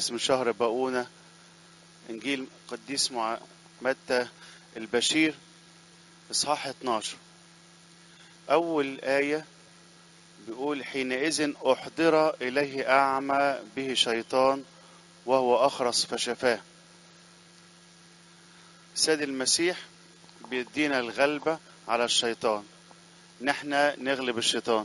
السادس من شهر باؤونة إنجيل قديس مع متى البشير إصحاح 12 أول آية بيقول حينئذ أحضر إليه أعمى به شيطان وهو أخرس فشفاه سيد المسيح بيدينا الغلبة على الشيطان نحن نغلب الشيطان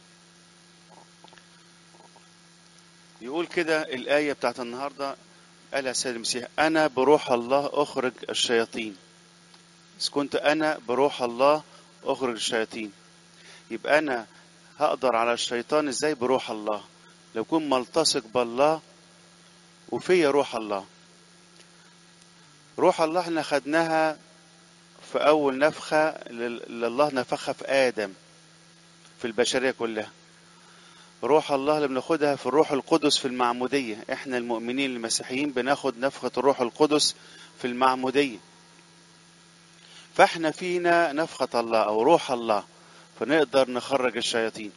يقول كده الآية بتاعت النهاردة قالها السيد المسيح أنا بروح الله أخرج الشياطين إذا كنت أنا بروح الله أخرج الشياطين يبقى أنا هقدر على الشيطان إزاي بروح الله لو كنت ملتصق بالله وفيا روح الله روح الله احنا خدناها في أول نفخة اللي الله نفخها في آدم في البشرية كلها روح الله اللي بناخدها في الروح القدس في المعمودية احنا المؤمنين المسيحيين بناخد نفخة الروح القدس في المعمودية فاحنا فينا نفخة الله او روح الله فنقدر نخرج الشياطين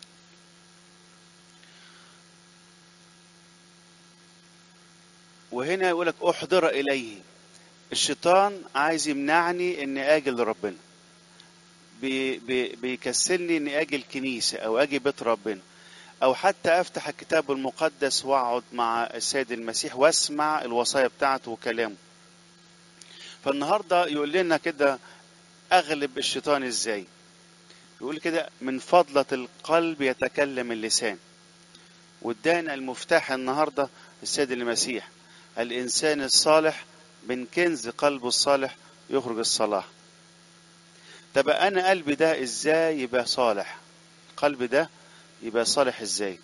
وهنا يقولك احضر اليه الشيطان عايز يمنعني اني اجي لربنا بي بي بيكسلني اني اجي الكنيسة او اجي بيت ربنا او حتى افتح الكتاب المقدس واقعد مع السيد المسيح واسمع الوصايا بتاعته وكلامه فالنهارده يقول لنا كده اغلب الشيطان ازاي يقول كده من فضلة القلب يتكلم اللسان وادانا المفتاح النهارده السيد المسيح الانسان الصالح من كنز قلبه الصالح يخرج الصلاح طب انا قلبي ده ازاي يبقى صالح القلب ده يبقى صالح ازاي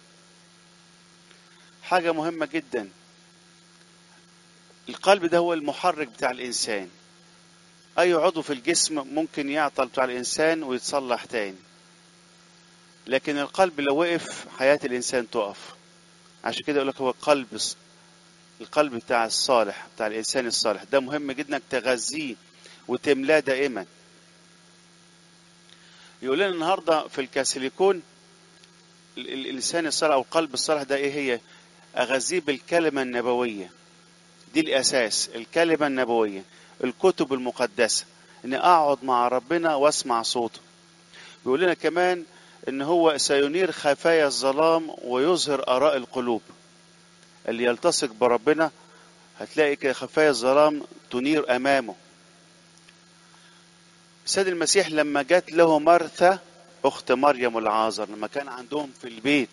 حاجة مهمة جدا القلب ده هو المحرك بتاع الإنسان أي عضو في الجسم ممكن يعطل بتاع الإنسان ويتصلح تاني لكن القلب لو وقف حياة الإنسان تقف عشان كده يقول لك هو القلب القلب بتاع الصالح بتاع الإنسان الصالح ده مهم جدا انك تغذيه وتملاه دائما يقول لنا النهارده في الكاسيليكون الانسان الصالح او القلب الصالح ده ايه هي اغذيه بالكلمه النبويه دي الاساس الكلمه النبويه الكتب المقدسه ان اقعد مع ربنا واسمع صوته بيقول لنا كمان ان هو سينير خفايا الظلام ويظهر اراء القلوب اللي يلتصق بربنا هتلاقي كده خفايا الظلام تنير امامه السيد المسيح لما جات له مرثا اخت مريم العازر لما كان عندهم في البيت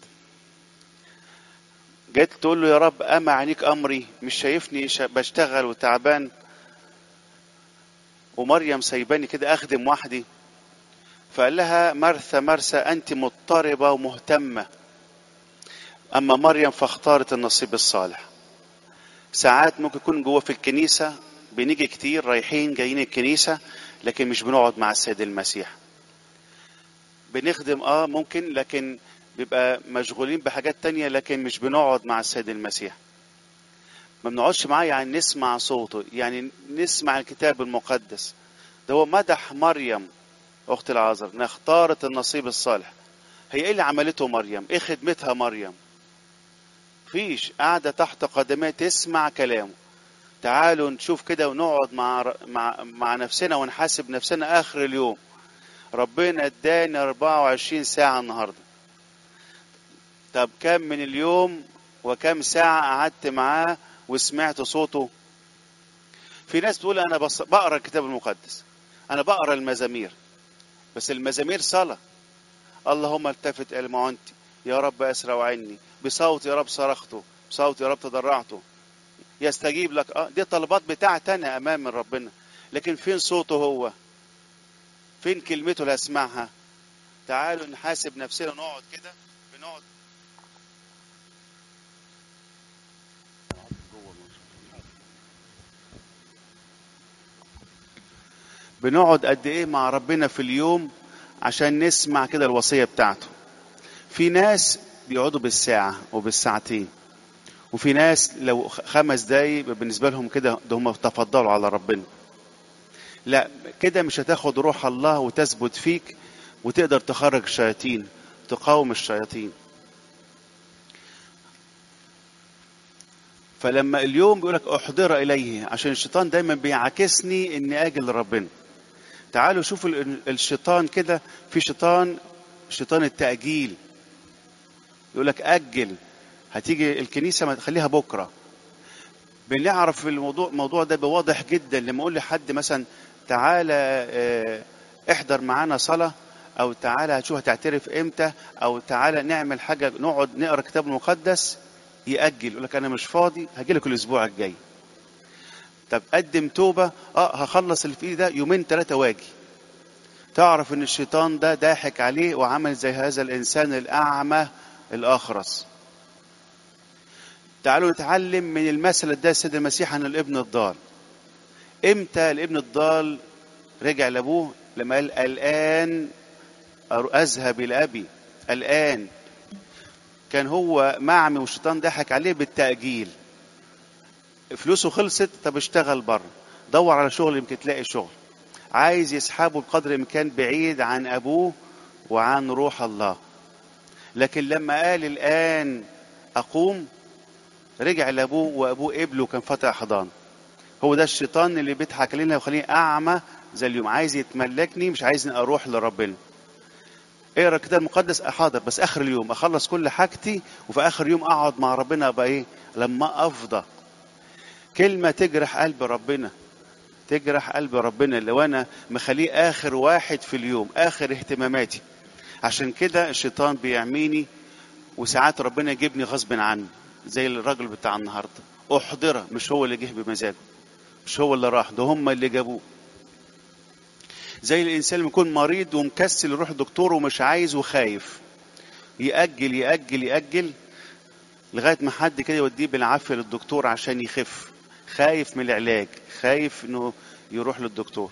جت تقول له يا رب اما عينيك امري مش شايفني بشتغل وتعبان ومريم سايباني كده اخدم وحدي فقال لها مرثى مرثى انت مضطربه ومهتمه اما مريم فاختارت النصيب الصالح ساعات ممكن يكون جوه في الكنيسه بنيجي كتير رايحين جايين الكنيسه لكن مش بنقعد مع السيد المسيح بنخدم اه ممكن لكن بيبقى مشغولين بحاجات تانية لكن مش بنقعد مع السيد المسيح ما بنقعدش معاه يعني نسمع صوته يعني نسمع الكتاب المقدس ده هو مدح مريم اخت العازر انها اختارت النصيب الصالح هي ايه اللي عملته مريم ايه خدمتها مريم فيش قاعده تحت قدميه تسمع كلامه تعالوا نشوف كده ونقعد مع مع مع نفسنا ونحاسب نفسنا اخر اليوم ربنا اداني 24 ساعة النهاردة طب كم من اليوم وكم ساعة قعدت معاه وسمعت صوته في ناس تقول أنا بص... بقرأ الكتاب المقدس أنا بقرأ المزامير بس المزامير صلاة اللهم التفت إلى معونتي يا رب أسرع عني بصوت يا رب صرخته بصوت يا رب تضرعته يستجيب لك اه دي طلبات بتاعتي أنا أمام ربنا لكن فين صوته هو فين كلمته اللي اسمعها تعالوا نحاسب نفسنا نقعد كده بنقعد بنقعد قد ايه مع ربنا في اليوم عشان نسمع كده الوصيه بتاعته في ناس بيقعدوا بالساعه وبالساعتين وفي ناس لو خمس دقايق بالنسبه لهم كده ده هم تفضلوا على ربنا لا كده مش هتاخد روح الله وتثبت فيك وتقدر تخرج الشياطين تقاوم الشياطين فلما اليوم بيقول لك احضر اليه عشان الشيطان دايما بيعاكسني اني اجي لربنا تعالوا شوفوا ال- الشيطان كده في شيطان شيطان التأجيل يقول لك أجل هتيجي الكنيسة ما تخليها بكرة بنعرف في الموضوع الموضوع ده بواضح جدا لما اقول لحد مثلا تعالى آه، احضر معانا صلاة او تعالى هتشوف هتعترف امتى او تعالى نعمل حاجة نقعد نقرا الكتاب المقدس يأجل يقول لك انا مش فاضي هاجي لك الاسبوع الجاي طب قدم توبة اه هخلص اللي في ايدي ده يومين ثلاثة واجي تعرف ان الشيطان ده ضاحك عليه وعمل زي هذا الانسان الاعمى الاخرس تعالوا نتعلم من المثل ده السيد المسيح عن الابن الضال امتى الابن الضال رجع لابوه لما قال الان اذهب الى ابي الان كان هو معمي والشيطان ضحك عليه بالتاجيل فلوسه خلصت طب اشتغل بره دور على شغل يمكن تلاقي شغل عايز يسحبه بقدر الامكان بعيد عن ابوه وعن روح الله لكن لما قال الان اقوم رجع لابوه وابوه قبله كان فاتح حضان هو ده الشيطان اللي بيضحك علينا ويخليني اعمى زي اليوم عايز يتملكني مش عايزني اروح لربنا اقرا الكتاب المقدس حاضر بس اخر اليوم اخلص كل حاجتي وفي اخر يوم اقعد مع ربنا ابقى ايه لما افضى كلمه تجرح قلب ربنا تجرح قلب ربنا لو انا مخليه اخر واحد في اليوم اخر اهتماماتي عشان كده الشيطان بيعميني وساعات ربنا يجيبني غصب عني زي الراجل بتاع النهارده احضره مش هو اللي جه بمزاجه مش هو اللي راح ده هم اللي جابوه زي الانسان اللي يكون مريض ومكسل يروح الدكتور ومش عايز وخايف يأجل يأجل يأجل لغايه ما حد كده يوديه بالعافيه للدكتور عشان يخف خايف من العلاج خايف انه يروح للدكتور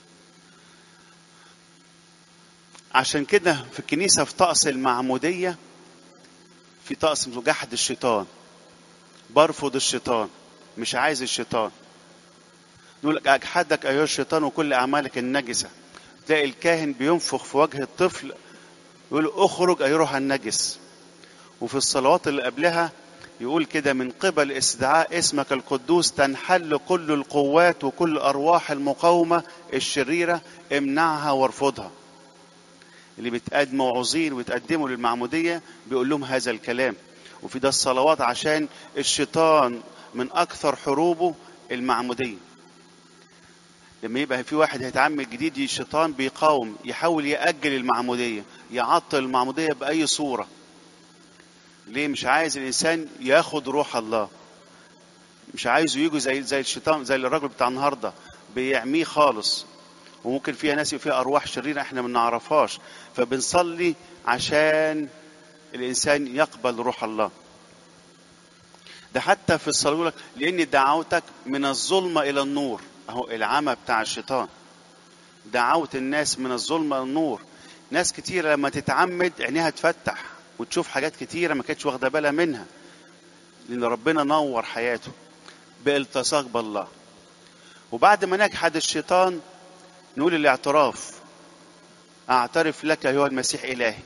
عشان كده في الكنيسه في طقس المعموديه في طقس جحد الشيطان برفض الشيطان مش عايز الشيطان نقول لك اجحدك ايها الشيطان وكل اعمالك النجسه تلاقي الكاهن بينفخ في وجه الطفل يقول اخرج ايها النجس وفي الصلوات اللي قبلها يقول كده من قبل استدعاء اسمك القدوس تنحل كل القوات وكل الارواح المقاومه الشريره امنعها وارفضها اللي بتقدموا موعظين وتقدموا للمعموديه بيقول لهم هذا الكلام وفي ده الصلوات عشان الشيطان من اكثر حروبه المعموديه لما يبقى في واحد هيتعمد جديد الشيطان بيقاوم يحاول يأجل المعمودية يعطل المعمودية بأي صورة ليه مش عايز الإنسان ياخد روح الله مش عايزه يجوا زي زي الشيطان زي الراجل بتاع النهارده بيعميه خالص وممكن فيها ناس فيها أرواح شريرة احنا ما نعرفهاش فبنصلي عشان الإنسان يقبل روح الله ده حتى في الصلاة يقول لك لأني دعوتك من الظلمة إلى النور اهو العمى بتاع الشيطان دعوت الناس من الظلمة للنور ناس كتيرة لما تتعمد عينيها تفتح وتشوف حاجات كتيرة ما كانتش واخدة بالها منها لأن ربنا نور حياته بالتصاق بالله وبعد ما نجحد الشيطان نقول الاعتراف أعترف لك أيها المسيح إلهي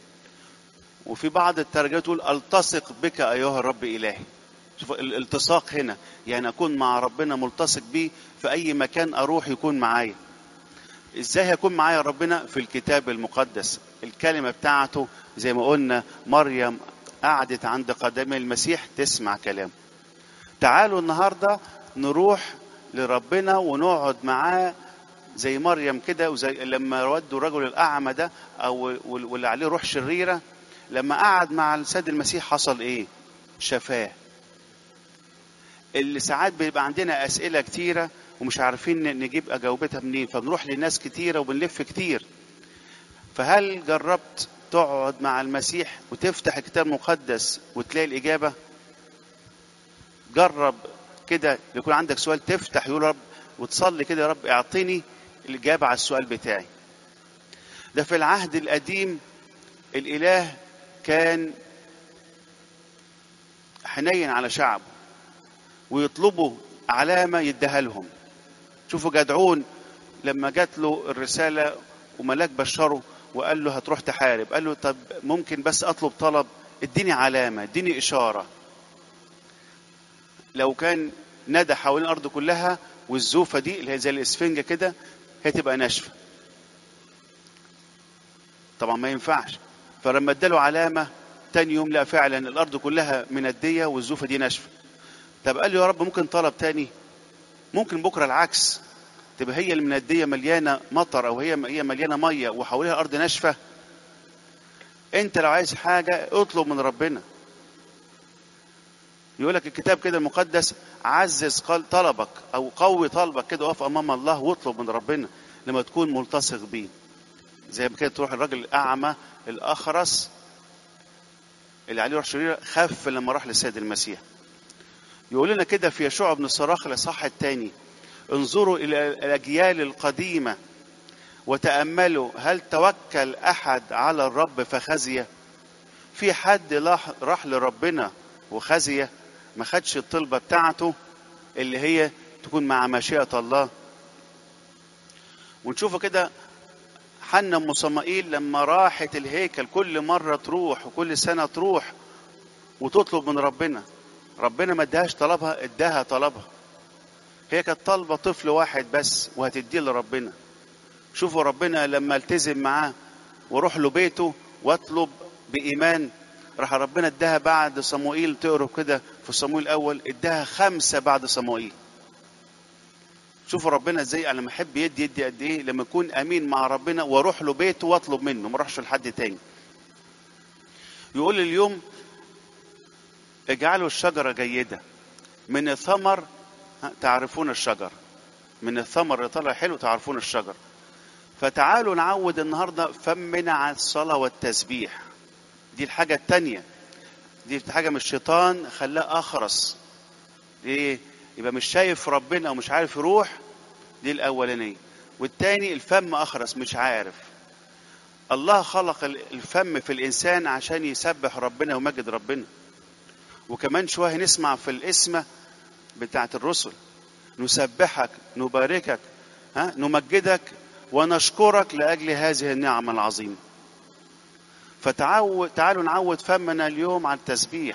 وفي بعض الترجمات تقول ألتصق بك أيها الرب إلهي شوف الالتصاق هنا يعني اكون مع ربنا ملتصق بيه في اي مكان اروح يكون معايا ازاي هيكون معايا ربنا في الكتاب المقدس الكلمه بتاعته زي ما قلنا مريم قعدت عند قدمي المسيح تسمع كلامه تعالوا النهارده نروح لربنا ونقعد معاه زي مريم كده وزي لما ودوا الرجل الاعمى ده او واللي عليه روح شريره لما قعد مع السيد المسيح حصل ايه شفاه اللي ساعات بيبقى عندنا اسئله كتيره ومش عارفين نجيب اجاوبتها منين فبنروح لناس كتيره وبنلف كتير فهل جربت تقعد مع المسيح وتفتح الكتاب المقدس وتلاقي الاجابه جرب كده يكون عندك سؤال تفتح يقول رب وتصلي كده يا رب اعطيني الاجابه على السؤال بتاعي ده في العهد القديم الاله كان حنين على شعبه ويطلبوا علامة يديها لهم شوفوا جدعون لما جات له الرسالة وملاك بشره وقال له هتروح تحارب قال له طب ممكن بس أطلب طلب اديني علامة اديني إشارة لو كان ندى حوالين الارض كلها والزوفه دي اللي هي زي الاسفنجه كده هي تبقى ناشفه طبعا ما ينفعش فلما اداله علامه تاني يوم لقى فعلا الارض كلها منديه والزوفه دي ناشفه طب قال له يا رب ممكن طلب تاني ممكن بكره العكس تبقى هي المنديه مليانه مطر او هي هي مليانه ميه وحواليها ارض ناشفه انت لو عايز حاجه اطلب من ربنا يقول لك الكتاب كده المقدس عزز قل طلبك او قوي طلبك كده وقف امام الله واطلب من ربنا لما تكون ملتصق بيه زي ما كده تروح الراجل الاعمى الاخرس اللي عليه روح شريره خف لما راح للسيد المسيح يقول لنا كده في يشوع بن صراخ الاصحاح الثاني انظروا الى الاجيال القديمه وتاملوا هل توكل احد على الرب فخزي في حد راح لربنا وخزي ما خدش الطلبه بتاعته اللي هي تكون مع مشيئه الله ونشوفه كده حنا ام صمائيل لما راحت الهيكل كل مره تروح وكل سنه تروح وتطلب من ربنا ربنا ما اداهاش طلبها اداها طلبها هي كانت طالبه طفل واحد بس وهتديه لربنا شوفوا ربنا لما التزم معاه واروح له بيته واطلب بايمان راح ربنا اداها بعد صموئيل تقروا كده في صموئيل الاول اداها خمسه بعد صموئيل شوفوا ربنا ازاي انا لما احب يدي يدي قد ايه لما يكون امين مع ربنا واروح له بيته واطلب منه ما اروحش لحد تاني يقول اليوم اجعلوا الشجره جيده من الثمر تعرفون الشجر من الثمر اللي طلع حلو تعرفون الشجر فتعالوا نعود النهارده فمنا على الصلاه والتسبيح دي الحاجه التانيه دي حاجه من الشيطان خلاه اخرس ليه يبقى مش شايف ربنا ومش عارف يروح دي الاولانيه والتاني الفم اخرس مش عارف الله خلق الفم في الانسان عشان يسبح ربنا ويمجد ربنا وكمان شويه نسمع في الاسمه بتاعت الرسل نسبحك نباركك ها نمجدك ونشكرك لاجل هذه النعمه العظيمه فتعود تعالوا نعود فمنا اليوم على التسبيح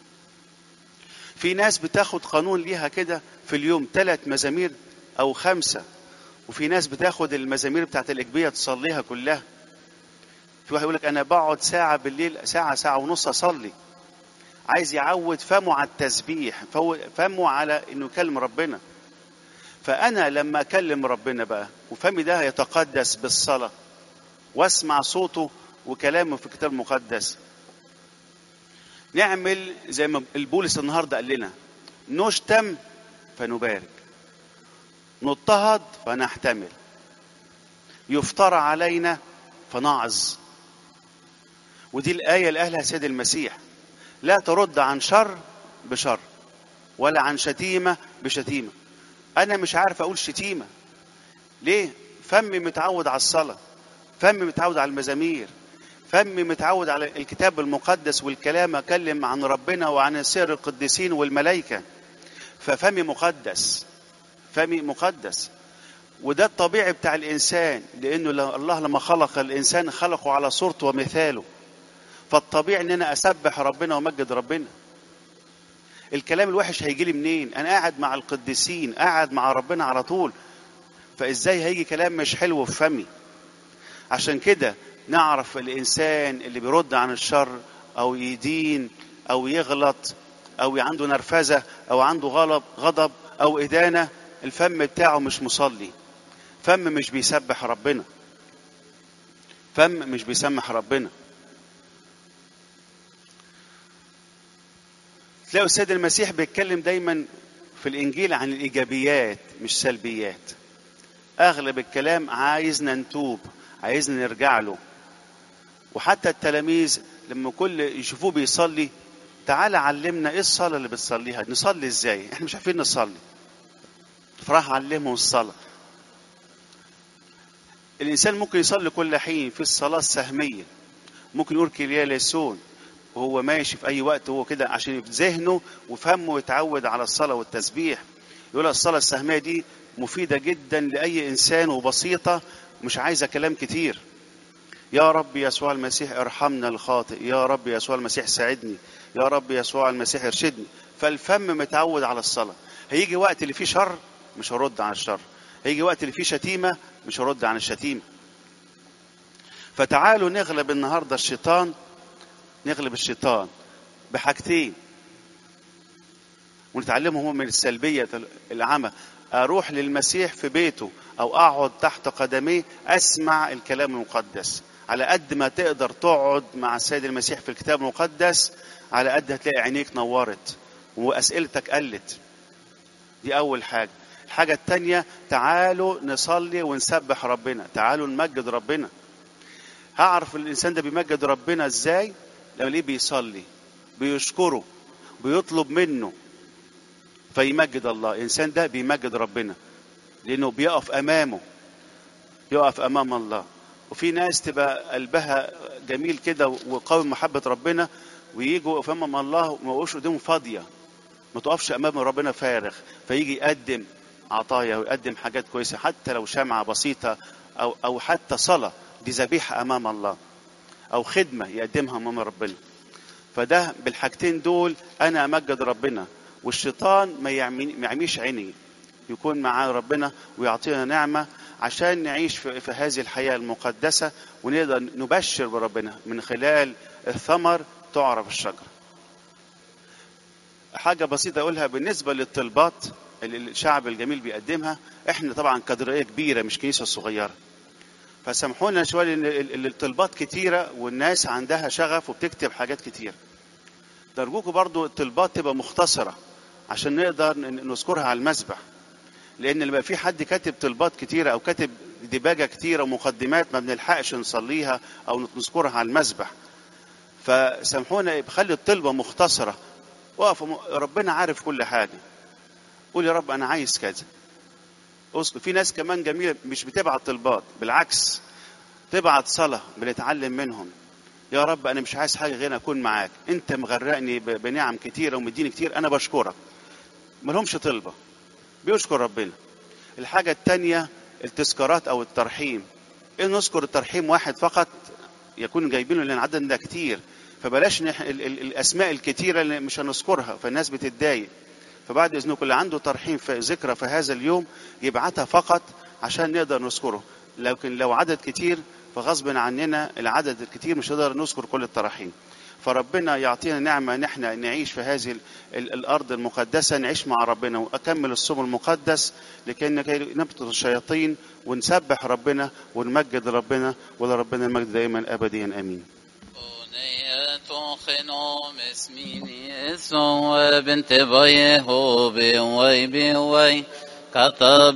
في ناس بتاخد قانون ليها كده في اليوم ثلاث مزامير او خمسه وفي ناس بتاخد المزامير بتاعت الاجبيه تصليها كلها في واحد يقول لك انا بقعد ساعه بالليل ساعه ساعه ونص اصلي عايز يعود فمه على التسبيح فمه على انه يكلم ربنا فانا لما اكلم ربنا بقى وفمي ده يتقدس بالصلاه واسمع صوته وكلامه في الكتاب المقدس نعمل زي ما البولس النهارده قال لنا نشتم فنبارك نضطهد فنحتمل يفترى علينا فنعظ ودي الآية اللي قالها سيد المسيح لا ترد عن شر بشر ولا عن شتيمة بشتيمة أنا مش عارف أقول شتيمة ليه؟ فمي متعود على الصلاة فمي متعود على المزامير فمي متعود على الكتاب المقدس والكلام أكلم عن ربنا وعن سير القديسين والملائكة ففمي مقدس فمي مقدس وده الطبيعي بتاع الإنسان لأنه الله لما خلق الإنسان خلقه على صورته ومثاله فالطبيعي ان انا اسبح ربنا وامجد ربنا الكلام الوحش هيجي لي منين انا قاعد مع القديسين قاعد مع ربنا على طول فازاي هيجي كلام مش حلو في فمي عشان كده نعرف الانسان اللي بيرد عن الشر او يدين او يغلط او عنده نرفزه او عنده غضب غضب او ادانه الفم بتاعه مش مصلي فم مش بيسبح ربنا فم مش بيسمح ربنا تلاقوا السيد المسيح بيتكلم دايما في الانجيل عن الايجابيات مش سلبيات اغلب الكلام عايزنا نتوب عايزنا نرجع له وحتى التلاميذ لما كل يشوفوه بيصلي تعالى علمنا ايه الصلاه اللي بتصليها نصلي ازاي احنا مش عارفين نصلي فراح علمهم الصلاه الانسان ممكن يصلي كل حين في الصلاه السهميه ممكن يقول كليا ليسون وهو ماشي في اي وقت هو كده عشان في ذهنه وفهمه يتعود على الصلاه والتسبيح يقول الصلاه السهميه دي مفيده جدا لاي انسان وبسيطه مش عايزه كلام كتير يا رب يسوع المسيح ارحمنا الخاطئ يا رب يسوع المسيح ساعدني يا رب يسوع المسيح ارشدني فالفم متعود على الصلاة هيجي وقت اللي فيه شر مش هرد عن الشر هيجي وقت اللي فيه شتيمة مش هرد عن الشتيمة فتعالوا نغلب النهاردة الشيطان نغلب الشيطان بحاجتين ونتعلمهم من السلبية العمى أروح للمسيح في بيته أو أقعد تحت قدميه أسمع الكلام المقدس على قد ما تقدر تقعد مع السيد المسيح في الكتاب المقدس على قد هتلاقي عينيك نورت وأسئلتك قلت دي أول حاجة الحاجة التانية تعالوا نصلي ونسبح ربنا تعالوا نمجد ربنا هعرف الإنسان ده بيمجد ربنا إزاي لما ليه بيصلي بيشكره بيطلب منه فيمجد الله الإنسان ده بيمجد ربنا لأنه بيقف أمامه يقف أمام الله وفي ناس تبقى قلبها جميل كده وقوي محبة ربنا ويجوا أمام الله وما يبقوش قدامهم فاضية ما تقفش أمام ربنا فارغ فيجي يقدم عطايا ويقدم حاجات كويسة حتى لو شمعة بسيطة أو أو حتى صلاة دي ذبيحة أمام الله أو خدمة يقدمها أمام ربنا فده بالحاجتين دول أنا أمجد ربنا والشيطان ما يعميش عيني يكون معاه ربنا ويعطينا نعمة عشان نعيش في, في هذه الحياة المقدسة ونقدر نبشر بربنا من خلال الثمر تعرف الشجرة حاجة بسيطة أقولها بالنسبة للطلبات اللي الشعب الجميل بيقدمها احنا طبعا كاتدرائية كبيرة مش كنيسة صغيرة فسامحونا شوية ان الطلبات كتيرة والناس عندها شغف وبتكتب حاجات كتير نرجوكم برضو الطلبات تبقى مختصرة عشان نقدر نذكرها على المسبح لان لما في حد كاتب طلبات كتيرة او كاتب دباجة كتيرة ومقدمات ما بنلحقش نصليها او نذكرها على المسبح فسامحونا خلي الطلبة مختصرة وقف ربنا عارف كل حاجة قول يا رب انا عايز كذا اذكر في ناس كمان جميله مش بتبعت طلبات بالعكس تبعت صلاه بنتعلم منهم يا رب انا مش عايز حاجه غير اكون معاك انت مغرقني بنعم كتيره ومديني كتير انا بشكرك ملهمش طلبه بيشكر ربنا الحاجه الثانيه التذكارات او الترحيم ان نذكر الترحيم واحد فقط يكون جايبينه لان العدد ده كتير فبلاش نح... ال... ال... الاسماء الكتيره اللي مش هنذكرها فالناس بتتضايق فبعد اذنكم اللي عنده ترحيم في ذكرى في هذا اليوم يبعتها فقط عشان نقدر نذكره لكن لو عدد كتير فغصب عننا العدد الكتير مش هنقدر نذكر كل التراحيم فربنا يعطينا نعمة ان احنا نعيش في هذه الارض المقدسة نعيش مع ربنا واكمل الصوم المقدس لكي نبطل الشياطين ونسبح ربنا ونمجد ربنا ولربنا المجد دائما ابديا امين خنوم اسميني اسو بنت بيه بي وي بي وي كتب